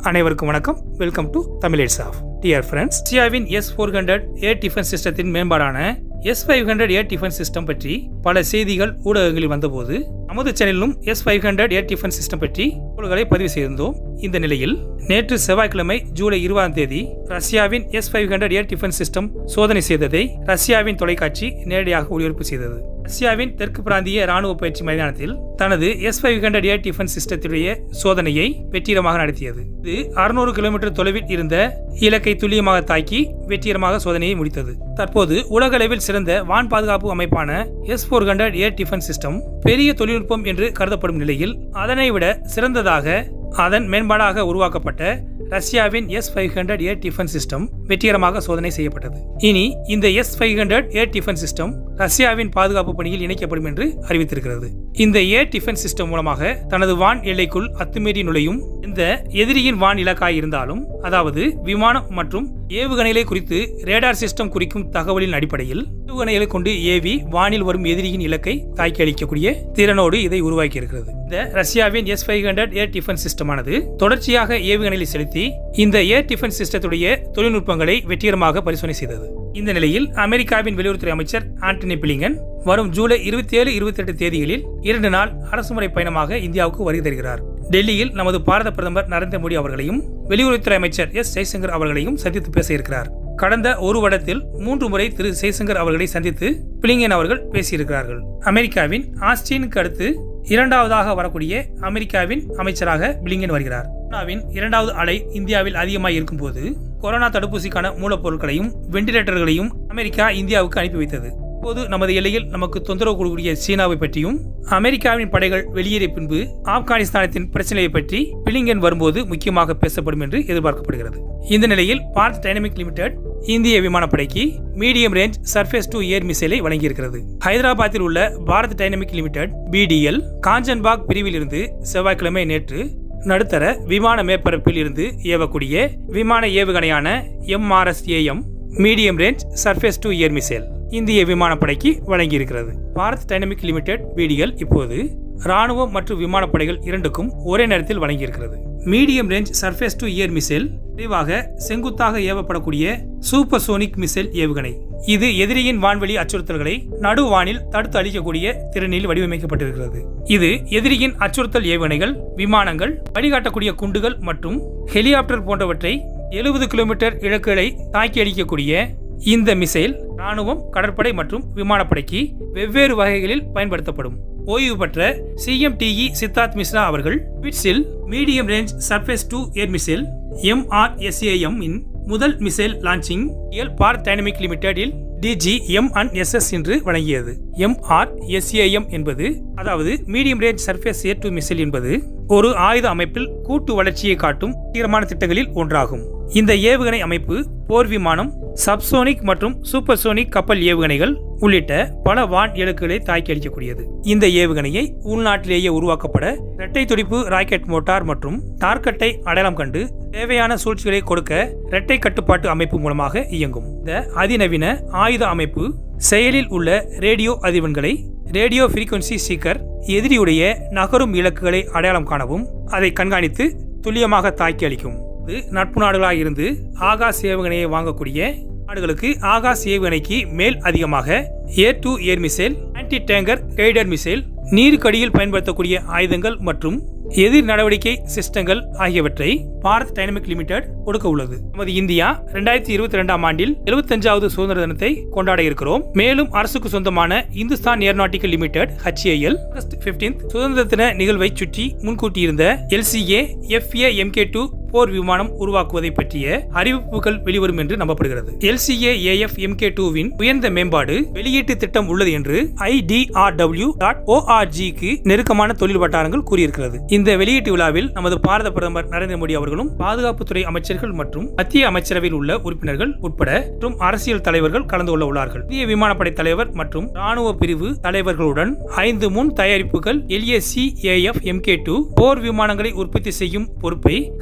அனைவருக்கும் வணக்கம் welcome to Tamil of dear friends ரஷ்யாவின் S four hundred air defence சிஸ்டத்தின் மேம்பாடான S five hundred air defence system பற்றி பல செய்திகள் ஊடகங்களில் வந்தபோது நமது சேனலிலும் S five hundred air defence system பற்றி தகவல்களை பதிவு செய்திருந்தோம் இந்த நிலையில் நேற்று செவ்வாய்க்கிழமை ஜூலை இருபதாம் தேதி ரஷ்யாவின் S five hundred air defence system சோதனை செய்ததை ரஷ்யாவின் தொலைக்காட்சி நேரடியாக ஒளிபரப்பு செய்தது ரஷ்யாவின் தெற்கு பிராந்திய ராணுவ பயிற்சி மைதானத்தில் தனது S five hundred air defence சிஸ்டத்துடைய சோதனையை வெற்றிகரமாக நடத்தியது இது அறுநூறு கிலோமீட்டர் தொலைவில் இருந்த இலக்கை துல்லியமாக தாக்கி வெற்றிகரமாக சோதனையை முடித்தது தற்போது உலக அளவில் சிறந்த வான் பாதுகாப்பு அமைப்பான S four hundred air defence system பெரிய தொழில்நுட்பம் என்று கருதப்படும் நிலையில் அதனை விட சிறந்ததாக அதன் மேம்பாடாக உருவாக்கப்பட்ட ரஷ்யாவின் S five hundred air defence system வெற்றிகரமாக சோதனை செய்யப்பட்டது இனி இந்த S five hundred air defence system ரஷ்யாவின் பாதுகாப்பு பணியில் இணைக்கப்படும் என்று அறிவித்திருக்கிறது இந்த ஏர் டிஃபென்ஸ் சிஸ்டம் மூலமாக தனது வான் எல்லைக்குள் அத்துமீறி நுழையும் இந்த எதிரியின் வான் இலக்காய் இருந்தாலும் அதாவது விமானம் மற்றும் ஏவுகணைகளை குறித்து ரேடார் சிஸ்டம் குறிக்கும் தகவலின் அடிப்படையில் ஏவுகணைகளை கொண்டு ஏவி வானில் வரும் எதிரியின் இலக்கை தாக்கி அளிக்கக்கூடிய திறனோடு இதை உருவாக்கி இருக்கிறது இந்த ரஷ்யாவின் S five hundred air defence சிஸ்டமானது தொடர்ச்சியாக ஏவுகணைகளை செலுத்தி இந்த ஏர் டிஃபென்ஸ் சிஸ்டத்துடைய தொழில்நுட்பங்களை வெற்றிகரமாக பரிசோதனை செய்தது இந்த நிலையில் அமெரிக்காவின் வெளியுறவுத்துறை அமைச்சர் ஆண்டனி பிளிங்கன் வரும் ஜூலை இருபத்தி ஏழு இருபத்தி எட்டு தேதிகளில் இரண்டு நாள் அரசுமுறை பயணமாக இந்தியாவுக்கு வருகை தருகிறார் டெல்லியில் நமது பாரத பிரதமர் நரேந்திர மோடி அவர்களையும் வெளியுறவுத்துறை அமைச்சர் எஸ் ஜெய்சங்கர் அவர்களையும் சந்தித்து பேச இருக்கிறார் கடந்த ஒரு வருடத்தில் மூன்று முறை திரு ஜெய்சங்கர் அவர்களை சந்தித்து பிளிங்கன் அவர்கள் பேசியிருக்கிறார்கள் அமெரிக்காவின் ஆஸ்டினுக்கு அடுத்து இரண்டாவதாக வரக்கூடிய அமெரிக்காவின் அமைச்சராக பிளிங்கன் வருகிறார் கொரோனாவின் இரண்டாவது அலை இந்தியாவில் அதிகமாக இருக்கும்போது கொரோனா தடுப்பூசிக்கான மூலப்பொருட்களையும் வெண்டிலேட்டர்களையும் அமெரிக்கா இந்தியாவுக்கு அனுப்பி வைத்தது இப்போது நமது எல்லையில் நமக்கு தொந்தரவு கொடுக்கக்கூடிய சீனாவை பற்றியும் அமெரிக்காவின் படைகள் வெளியேறிய பின்பு ஆப்கானிஸ்தானத்தின் பிரச்சனையை பற்றி பிலிங்கன் வரும்போது முக்கியமாக பேசப்படும் என்று எதிர்பார்க்கப்படுகிறது இந்த நிலையில் பார்த் டைனமிக் லிமிடெட் இந்திய விமானப்படைக்கு medium range surface to air மிசைலை வழங்கியிருக்கிறது ஹைதராபாத்தில் உள்ள Bharat dynamic limited BDL Kanchanbagh பிரிவில் இருந்து செவ்வாய்க்கிழமை நேற்று நடுத்தர விமான மேற்பரப்பில் இருந்து ஏவக்கூடிய விமான ஏவுகணையான MRSAM medium range surface to air missile இந்திய விமானப்படைக்கு வழங்கியிருக்கிறது பாரத் டைனமிக் லிமிடெட் பிடிஎல் இப்போது ராணுவம் மற்றும் விமானப்படைகள் இரண்டுக்கும் ஒரே நேரத்தில் வழங்கியிருக்கிறது medium range surface to air missile விரைவாக செங்குத்தாக ஏவப்படக்கூடிய சூப்பர் சோனிக் மிசைல் ஏவுகணை இது எதிரியின் வான்வெளி அச்சுறுத்தல்களை நடுவானில் தடுத்து அளிக்கக்கூடிய திறனில் வடிவமைக்கப்பட்டிருக்கிறது இது எதிரியின் அச்சுறுத்தல் ஏவுகணைகள் விமானங்கள் வழிகாட்டக்கூடிய குண்டுகள் மற்றும் ஹெலிகாப்டர் போன்றவற்றை எழுபது கிலோமீட்டர் இலக்குகளை தாக்கி அளிக்கக்கூடிய இந்த மிசைல் ராணுவம் கடற்படை மற்றும் விமானப்படைக்கு வெவ்வேறு வகைகளில் பயன்படுத்தப்படும் ஓய்வு பெற்ற சிஎம்டிஇ சித்தார்த் மிஸ்ரா அவர்கள் பிட்ஸில் medium range surface to air missile MRSAM இன் முதல் மிசைல் லான்ச்சிங் எல் பார் டைனமிக் லிமிடெடில் டிஜி எம் அண்ட் எஸ்எஸ் என்று வழங்கியது எம்ஆர் எஸ்ஏஎம் என்பது அதாவது medium range surface air to missile என்பது ஒரு ஆயுத அமைப்பில் கூட்டு வளர்ச்சியை காட்டும் தீரமான திட்டங்களில் ஒன்றாகும் இந்த ஏவுகணை அமைப்பு போர் விமானம் சப்சோனிக் மற்றும் சூப்பர்சோனிக் கப்பல் ஏவுகணைகள் உள்ளிட்ட பல வான் இலக்குகளை தாக்கி அளிக்கக்கூடியது இந்த ஏவுகணையை உள்நாட்டிலேயே உருவாக்கப்பட இரட்டை துடிப்பு ராக்கெட் மோட்டார் மற்றும் டார்கெட்டை அடையாளம் கண்டு தேவையான சூழ்ச்சிகளை கொடுக்க இரட்டை கட்டுப்பாட்டு அமைப்பு மூலமாக இயங்கும் இந்த அதிநவீன ஆயுத அமைப்பு செயலில் உள்ள ரேடியோ அதிர்வெண்களை ரேடியோ ஃப்ரீக்வன்சி சீக்கர் எதிரியுடைய நகரும் இலக்குகளை அடையாளம் காணவும் அதை கண்காணித்து துல்லியமாக தாக்கி அளிக்கும் இது நட்பு நாடுகளாக இருந்து ஆகாஷ் ஏவுகணையை வாங்கக்கூடிய நாடுகளுக்கு ஆகாஷ் ஏவுகணைக்கு மேல் அதிகமாக air to air missile anti tanker guider missile நீருக்கடியில் பயன்படுத்தக்கூடிய ஆயுதங்கள் மற்றும் எதிர் நடவடிக்கை சிஸ்டங்கள் ஆகியவற்றை பாரத் டைனமிக் லிமிடெட் கொடுக்க உள்ளது நமது இந்தியா இரண்டாயிரத்தி இருபத்தி ரெண்டாம் ஆண்டில் எழுபத்தஞ்சாவது சுதந்திர தினத்தை கொண்டாட இருக்கிறோம் மேலும் அரசுக்கு சொந்தமான Hindustan aeronautical limited HAL August fifteenth சுதந்திர தின நிகழ்வை சுற்றி முன்கூட்டியிருந்த எல்சிஏ எஃப்ஏ எம்கே டூ போர் விமானம் உருவாக்குவதை பற்றிய அறிவிப்புகள் வெளிவரும் என்று நம்பப்படுகிறது எல்சிஏ ஏஎஃப் எம்கே டூவின் உயர்ந்த மேம்பாடு வெளியீட்டு திட்டம் உள்ளது என்று ஐடிஆர்டபிள்யூ டாட் ஓஆர்ஜிக்கு நெருக்கமான தொழில் வட்டாரங்கள் கூறியிருக்கிறது இந்த வெளியீட்டு விழாவில் நமது பாரத பிரதமர் நரேந்திர மோடி அவர்களும் பாதுகாப்புத்துறை அமைச்சர்கள் மற்றும் மத்திய அமைச்சரவையில் உள்ள உறுப்பினர்கள் உட்பட மற்றும் அரசியல் தலைவர்கள் கலந்து கொள்ள உள்ளார்கள் இந்திய விமானப்படை தலைவர் மற்றும் ராணுவ பிரிவு தலைவர்களுடன் ஐந்து முன் தயாரிப்புகள் எல்ஏசி ஏஎஃப் எம்கே டூ போர் விமானங்களை உற்பத்தி செய்யும் பொறுப்பை ஹச்ஏஎல்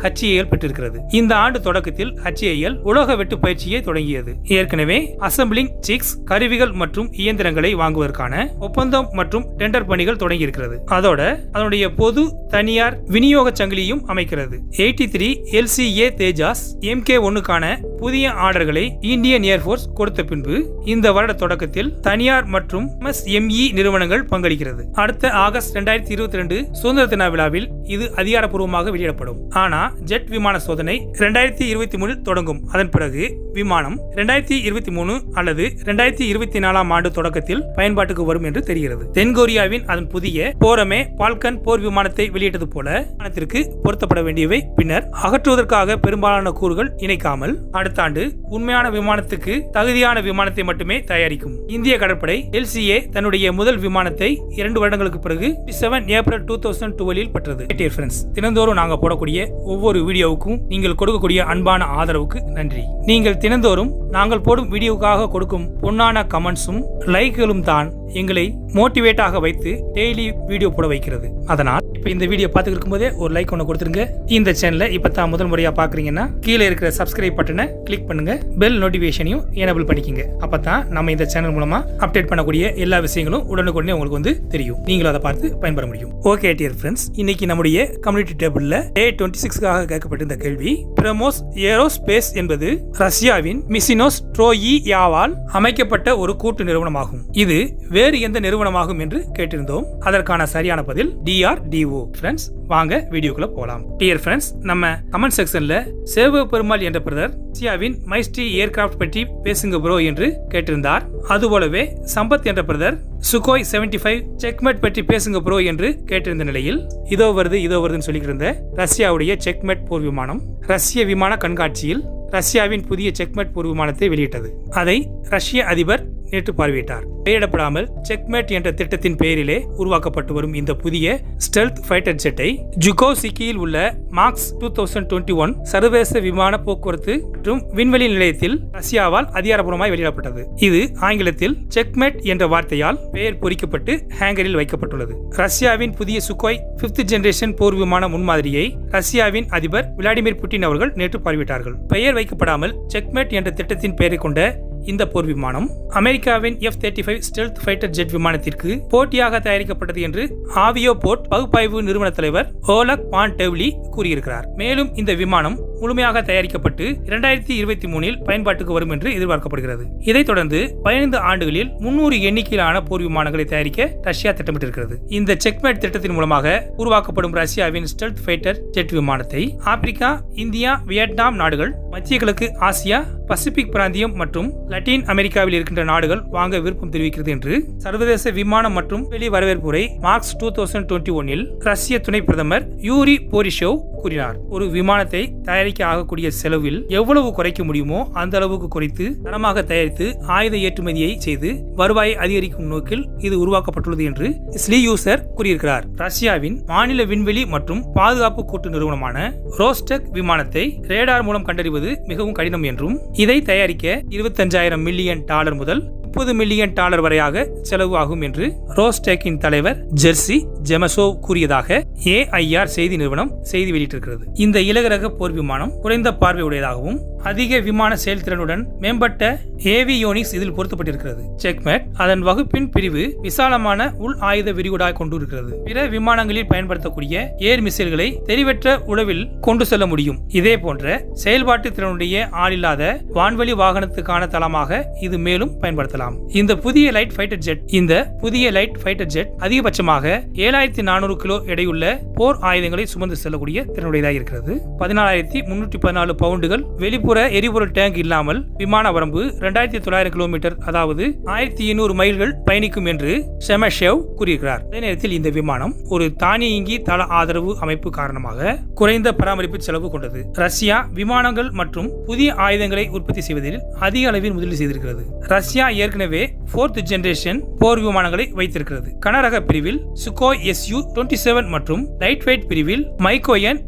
HAL பெற்றிருக்கிறது இந்த ஆண்டு தொடக்கத்தில் HAL உலோக வெட்டு பயிற்சியை தொடங்கியது ஏற்கனவே அசம்பிளிங் சிக்ஸ் கருவிகள் மற்றும் இயந்திரங்களை வாங்குவதற்கான ஒப்பந்தம் மற்றும் டெண்டர் பணிகள் தொடங்கியிருக்கிறது அதோட அதனுடைய பொது தனியார் விநியோக சங்கிலியும் அமைக்கிறது eighty three LCA Tejas MK ஒன்னுக்கான புதிய ஆர்டர்களை இந்தியன் ஏர்போர்ஸ் கொடுத்த பின்பு இந்த வருட தொடக்கத்தில் தனியார் மற்றும் எம்இ நிறுவனங்கள் பங்களிக்கிறது அடுத்த ஆகஸ்ட் இரண்டாயிரத்தி இருபத்தி ரெண்டு சுதந்திர தின விழாவில் இது அதிகாரப்பூர்வமாக வெளியிடப்படும் ஆனா ஜெட் விமான சோதனை இரண்டாயிரத்தி இருபத்தி மூணில் தொடங்கும் அதன் பிறகு விமானம் இரண்டாயிரத்தி இருபத்தி மூணு அல்லது இரண்டாயிரத்தி இருபத்தி நாலாம் ஆண்டு தொடக்கத்தில் பயன்பாட்டுக்கு வரும் என்று தெரிகிறது தென்கொரியாவின் அதன் புதிய போரமே பால்கன் போர் விமானத்தை வெளியிட்டது போல விமானத்திற்கு பொருத்தப்பட வேண்டியவை பின்னர் அகற்றுவதற்காக பெரும்பாலான கூறுகள் இணைக்காமல் அடுத்த ஆண்டு உண்மையான விமானத்துக்கு தகுதியான விமானத்தை மட்டுமே தயாரிக்கும் இந்திய கடற்படை எல்சிஏ தன்னுடைய முதல் விமானத்தை இரண்டு வருடங்களுக்கு பிறகு செவன் ஏப்ரல் டூ தௌசண்ட் டுவெலில் பெற்றது ஃப்ரெண்ட்ஸ் தினந்தோறும் நாங்கள் போடக்கூடிய ஒவ்வொரு வீடியோவுக்கும் நீங்கள் கொடுக்கக்கூடிய அன்பான ஆதரவுக்கு நன்றி நீங்கள் தினந்தோறும் நாங்கள் போடும் வீடியோவுக்காக கொடுக்கும் பொன்னான கமெண்ட்ஸும் லைக்களும் தான் எங்களை மோட்டிவேட்டாக வைத்து டெய்லி வீடியோ போட வைக்கிறது அதனால் இப்போ இந்த வீடியோ பார்த்துட்டு இருக்கும்போதே ஒரு லைக் ஒன்று கொடுத்துருங்க இந்த சேனலை இப்போ தான் முதல் முறையாக பார்க்குறீங்கன்னா கீழே இருக்கிற சப்ஸ்கிரைப் பட்டனை கிளிக் பண்ணுங்க பெல் நோட்டிஃபிகேஷனையும் எனபிள் பண்ணிக்கங்க அப்போ தான் நம்ம இந்த சேனல் மூலமா அப்டேட் பண்ணக்கூடிய எல்லா விஷயங்களும் உடனுக்குடனே உங்களுக்கு வந்து தெரியும் நீங்களும் அதை பார்த்து பயன்பெற முடியும் ஓகே டியர் ஃப்ரெண்ட்ஸ் இன்னைக்கு நம்முடைய கம்யூனிட்டி டேபிள்ல டே டுவெண்ட்டி சிக்ஸ்க்காக கேட்கப்பட்டிருந்த கேள்வி பிரமோஸ் ஏரோஸ்பேஸ் என்பது ரஷ்யாவின் மிசினோஸ் ட்ரோயியாவால் அமைக்கப்பட்ட ஒரு கூட்டு நிறுவனமாகும் இது வேறு எந்த நிறுவனமாகும் என்று கேட்டிருந்தோம் அதற்கான சரியான பதில் டிஆர்டிஓ ஃப்ரெண்ட்ஸ் வாங்க வீடியோக்குள்ள போலாம் டியர் ஃப்ரெண்ட்ஸ் நம்ம கமெண்ட் செக்ஷன்ல சேவ பெருமாள் என்ற பிரதர் ரஷ்யாவின் மைஸ்டி ஏர்கிராஃப்ட் பற்றி பேசுங்க ப்ரோ என்று கேட்டிருந்தார் அதுபோலவே சம்பத் என்ற brother Sukhoi seventy five checkmate பற்றி பேசுங்க ப்ரோ என்று கேட்டிருந்த நிலையில் இதோ வருது இதோ வருதுன்னு சொல்லிக்கிருந்த ரஷ்யாவுடைய செக்மெட் போர் விமானம் ரஷ்ய விமான கண்காட்சியில் ரஷ்யாவின் புதிய செக்மெட் போர் விமானத்தை வெளியிட்டது அதை ரஷ்ய அதிபர் நேற்று பார்வையிட்டார் பெயரிடப்படாமல் செக்மேட் என்ற திட்டத்தின் பெயரிலே உருவாக்கப்பட்டு வரும் இந்த புதிய ஸ்டெல்த் ஃபைட்டர் ஜெட்டை ஜுகோசிக்கியில் உள்ள MAKS two thousand twenty one சர்வதேச விமான போக்குவரத்து மற்றும் விண்வெளி நிலையத்தில் ரஷ்யாவால் அதிகாரப்பூர்வமாய் வெளியிடப்பட்டது இது ஆங்கிலத்தில் செக்மேட் என்ற வார்த்தையால் பெயர் பொறிக்கப்பட்டு ஹேங்கரில் வைக்கப்பட்டுள்ளது ரஷ்யாவின் புதிய சுக்கோய் பிப்த் ஜெனரேஷன் போர் விமான முன்மாதிரியை ரஷ்யாவின் அதிபர் விளாடிமிர் புட்டின் அவர்கள் நேற்று பார்வையிட்டார்கள் பெயர் வைக்கப்படாமல் செக்மேட் என்ற திட்டத்தின் பெயரை கொண்ட இந்த போர் விமானம் அமெரிக்காவின் F thirty five stealth fighter jet விமானத்திற்கு போட்டியாக தயாரிக்கப்பட்டது என்று ஆவியோ போர்ட் பகுப்பாய்வு நிறுவன தலைவர் ஓலக் பான் டெவ்லி கூறியிருக்கிறார் மேலும் இந்த விமானம் முழுமையாக தயாரிக்கப்பட்டு இரண்டாயிரத்தி இருபத்தி மூணில் பயன்பாட்டுக்கு வரும் என்று எதிர்பார்க்கப்படுகிறது இதைத் தொடர்ந்து பதினைந்து ஆண்டுகளில் முன்னூறு எண்ணிக்கையிலான போர் விமானங்களை தயாரிக்க ரஷ்யா திட்டமிட்டிருக்கிறது இந்த செக்மேட் திட்டத்தின் மூலமாக உருவாக்கப்படும் ரஷ்யாவின் ஸ்டெல்த் ஃபைட்டர் ஜெட் விமானத்தை ஆப்பிரிக்கா இந்தியா வியட்நாம் நாடுகள் மத்திய கிழக்கு ஆசியா பசிபிக் பிராந்தியம் மற்றும் லத்தீன் அமெரிக்காவில் இருக்கின்ற நாடுகள் வாங்க விருப்பம் தெரிவிக்கிறது என்று சர்வதேச விமானம் மற்றும் வெளி வரவேற்புரை மார்க்ஸ் டூ தௌசண்ட் டுவெண்ட்டி ஒன்னில் ரஷ்ய துணை பிரதமர் யூரி போரிஷோவ் கூறினார் ஒரு விமானத்தை தயாரிக்க ஆகக்கூடிய செலவில் எவ்வளவு குறைக்க முடியுமோ அந்த அளவுக்கு குறைத்து தரமாக தயாரித்து ஆயுத ஏற்றுமதியை செய்து வருவாயை அதிகரிக்கும் நோக்கில் இது உருவாக்கப்பட்டுள்ளது என்று ஸ்லீ யூசர் கூறியிருக்கிறார் ரஷ்யாவின் மாநில விண்வெளி மற்றும் பாதுகாப்பு கூட்டு நிறுவனமான ரோஸ்டெக் விமானத்தை ரேடார் மூலம் கண்டறிவது மிகவும் கடினம் என்றும் இதை தயாரிக்க இருபத்தஞ்சாயிரம் மில்லியன் டாலர் முதல் முப்பது மில்லியன் டாலர் வரையாக செலவு ஆகும் என்று ரோஸ்டெக்கின் தலைவர் ஜெர்சி ஜெமசோவ் கூறியதாக ஏஐஆர் செய்தி நிறுவனம் செய்தி வெளியிட்டிருக்கிறது இந்த இலகுரக போர் விமானம் குறைந்த பார்வை உடையதாகவும் அதிக விமான செயல்திறனுடன் மேம்பட்ட ஏவியோனிக்ஸ் இதில் பொருத்தப்பட்டிருக்கிறது செக்மேட் அதன் வகுப்பின் பிரிவு விசாலமான உள் ஆயுத விரிகுடாய் கொண்டிருக்கிறது பிற விமானங்களில் பயன்படுத்தக்கூடிய ஏர் மிசைல்களை தெரிவற்ற உளவில் கொண்டு செல்ல முடியும் இதே போன்ற செயல்பாட்டு திறனுடைய ஆளில்லாத வான்வெளி வாகனத்துக்கான தளமாக இது மேலும் பயன்படுத்தலாம் இந்த புதிய லைட் ஃபைட்டர் ஜெட் இந்த புதிய லைட் ஃபைட்டர் ஜெட் அதிகபட்சமாக ஏழாயிரத்தி நானூறு கிலோ எடையுள்ள போர் ஆயுதங்களை சுமந்து செல்லக்கூடிய திறனுடையதாக இருக்கிறது பதினாலாயிரத்தி முன்னூற்றி பதினாலு பவுண்டுகள் வெளிப்புற எரிபொருள் டேங்க் இல்லாமல் விமான வரம்பு இரண்டாயிரத்தி தொள்ளாயிரம் கிலோமீட்டர் அதாவது ஆயிரத்தி எண்ணூறு மைல்கள் பயணிக்கும் என்று ஷெமஷேவ் கூறியிருக்கிறார் அதே நேரத்தில் இந்த விமானம் ஒரு தானியங்கி தள ஆதரவு அமைப்பு காரணமாக குறைந்த பராமரிப்பு செலவு கொண்டது ரஷ்யா விமானங்கள் மற்றும் புதிய ஆயுதங்களை உற்பத்தி செய்வதில் அதிக அளவில் முதலீடு செய்திருக்கிறது ரஷ்யா ஏற்கனவே போர்த் ஜெனரேஷன் போர் விமானங்களை வைத்திருக்கிறது கனரக பிரிவில் சுகோய் எஸ்யூ டுவெண்ட்டி செவன் மற்றும் லைட் வெயிட் பிரிவில் மைக்கோயன் மிக்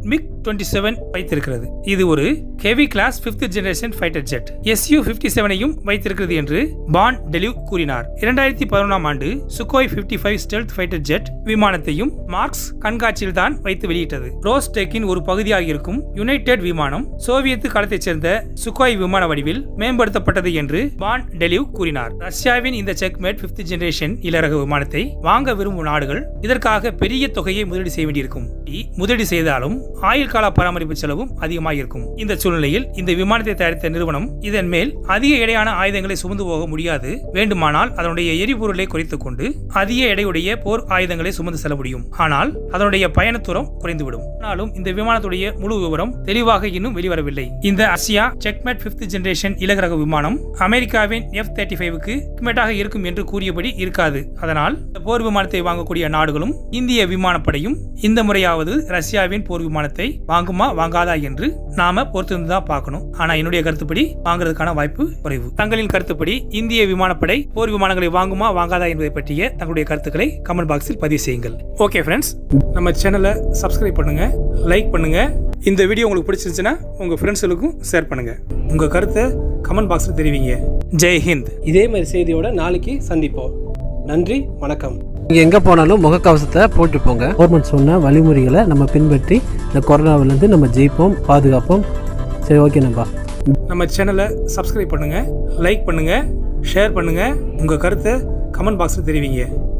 டுவெண்ட்டி செவன் வைத்திருக்கிறது இது ஒரு heavy class fifth generation fighter jet SU fifty செவனையும் வைத்திருக்கிறது என்று பான் டெலிவ் கூறினார் இரண்டாயிரத்தி பதினொன்றாம் ஆண்டு Sukhoi fifty five stealth fighter jet விமானத்தையும் மார்க்ஸ் கண்காட்சியில் தான் வைத்து வெளியிட்டது ரோஸ்டெக்கின் ஒரு பகுதியாக இருக்கும் யுனைடெட் விமானம் சோவியத் காலத்தைச் சேர்ந்த சுகோய் விமான வடிவில் மேம்படுத்தப்பட்டது என்று பான் டெலிவ் கூறினார் ரஷ்யாவின் இந்த செக்மேட் பிப்த் ஜெனரேஷன் இலரக விமானத்தை வாங்க விரும்பும் நாடுகள் இதற்காக பெரிய தொகையை முதலீடு செய்ய வேண்டியிருக்கும் இ- முதலீடு செய்தாலும் ஆயுள் கால பராமரிப்பு செலவும் அதிகமாக இருக்கும் இந்த சூழ்நிலையில் இந்த விமானத்தை தயாரித்த நிறுவனம் இதன் மேல் அதிக எடையான ஆயுதங்களை சுமந்து போக முடியாது வேண்டுமானால் அதனுடைய எரிபொருளை குறைத்துக் கொண்டு அதிக எடையுடைய போர் ஆயுதங்களை சுமந்து செல்ல முடியும் ஆனால் அதனுடைய பயணத்தூரம் குறைந்துவிடும் ஆனாலும் இந்த விமானத்துடைய முழு விவரம் தெளிவாக இன்னும் வெளிவரவில்லை இந்த அசியா செக்மேட் பிப்த் ஜெனரேஷன் இலகுரக விமானம் அமெரிக்காவின் எஃப் தேர்ட்டி ஃபைவுக்கு செக்மேட்டாக இருக்கும் என்று கூறியபடி இருக்காது அதனால் இந்த போர் விமானத்தை வாங்கக்கூடிய நாடுகளும் இந்திய விமானப்படையும் இந்த முறையாவது ரஷ்யாவின் போர் விமானத்தை வாங்குமா வாங்காதா என்று நாம பொறுத்திருந்து தான் பார்க்கணும் ஆனா என்னுடைய கருத்துப்படி வாங்குறதுக்கான வாய்ப்பு குறைவு தங்களின் கருத்துப்படி இந்திய விமானப்படை போர் விமானங்களை வாங்குமா வாங்காதா என்பதை பற்றிய தங்களுடைய கருத்துக்களை கமெண்ட் பாக்ஸில் பதிவு செய்யுங்கள் ஓகே ஃப்ரெண்ட்ஸ் நம்ம சேனலை சப்ஸ்கிரைப் பண்ணுங்க லைக் பண்ணுங்க இந்த வீடியோ உங்களுக்கு பிடிச்சிருந்துச்சுன்னா உங்க ஃப்ரெண்ட்ஸுகளுக்கும் ஷேர் பண்ணுங்க உங்க கருத்தை கமெண்ட் பாக்ஸில் தெரிவிங்க ஜெய் ஹிந்த் இதே மாதிரி செய்தியோட நாளைக்கு சந்திப்போம் நன்றி வணக்கம் நீங்கள் எங்கே போனாலும் முகக்கவசத்தை போட்டு போங்க கவர்மெண்ட் சொன்ன வழிமுறைகளை நம்ம பின்பற்றி இந்த கொரோனாவிலேருந்து நம்ம ஜெயிப்போம் பாதுகாப்போம் சரி ஓகே நம்பா நம்ம சேனலை சப்ஸ்கிரைப் பண்ணுங்க லைக் பண்ணுங்க ஷேர் பண்ணுங்க உங்க கருத்தை கமெண்ட் பாக்ஸில் தெரிவிங்க